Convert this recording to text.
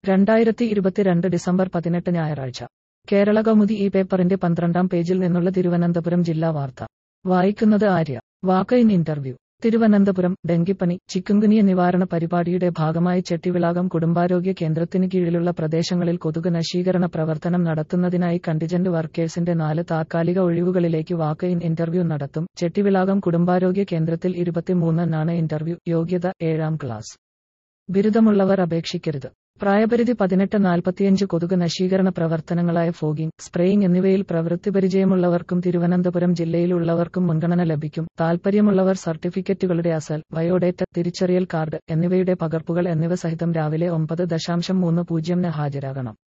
രണ്ടായിരത്തി ഇരുപത്തിരണ്ട് ഡിസംബർ പതിനെട്ട് ഞായറാഴ്ച കേരള കൗമുദി ഈ പേപ്പറിന്റെ പന്ത്രണ്ടാം പേജിൽ നിന്നുള്ള തിരുവനന്തപുരം ജില്ലാ വാർത്ത വായിക്കുന്നത് Arya walk in interview Thiruvananthapuram ഡെങ്കിപ്പനി ചിക്കുൻകുനിയ നിവാരണ പരിപാടിയുടെ ഭാഗമായി ചെട്ടിവിളാകം കുടുംബാരോഗ്യ കേന്ദ്രത്തിന് കീഴിലുള്ള പ്രദേശങ്ങളിൽ കൊതുക് നശീകരണ പ്രവർത്തനം നടത്തുന്നതിനായി കണ്ടിജന്റ് വർക്കേഴ്സിന്റെ നാല് താത്കാലിക ഒഴിവുകളിലേക്ക് വാക്ക് ഇൻ ഇന്റർവ്യൂ നടത്തും ചെട്ടിവിളാകം കുടുംബാരോഗ്യ കേന്ദ്രത്തിൽ ഇരുപത്തിമൂന്നിനാണ് ഇന്റർവ്യൂ യോഗ്യത ഏഴാം ക്ലാസ് ബിരുദമുള്ളവർ അപേക്ഷിക്കരുത് പ്രായപരിധി പതിനെട്ട് നാൽപ്പത്തിയഞ്ച് കൊതുക് നശീകരണ പ്രവർത്തനങ്ങളായ ഫോഗിംഗ് സ്പ്രേയിംഗ് എന്നിവയിൽ പ്രവൃത്തി പരിചയമുള്ളവർക്കും തിരുവനന്തപുരം ജില്ലയിലുള്ളവർക്കും മുൻഗണന ലഭിക്കും താൽപ്പര്യമുള്ളവർ സർട്ടിഫിക്കറ്റുകളുടെ അസൽ ബയോഡേറ്റ തിരിച്ചറിയൽ കാർഡ് എന്നിവയുടെ പകർപ്പുകൾ എന്നിവ സഹിതം രാവിലെ ഒമ്പത് ദശാംശം മൂന്ന് പൂജ്യംന് ഹാജരാകണം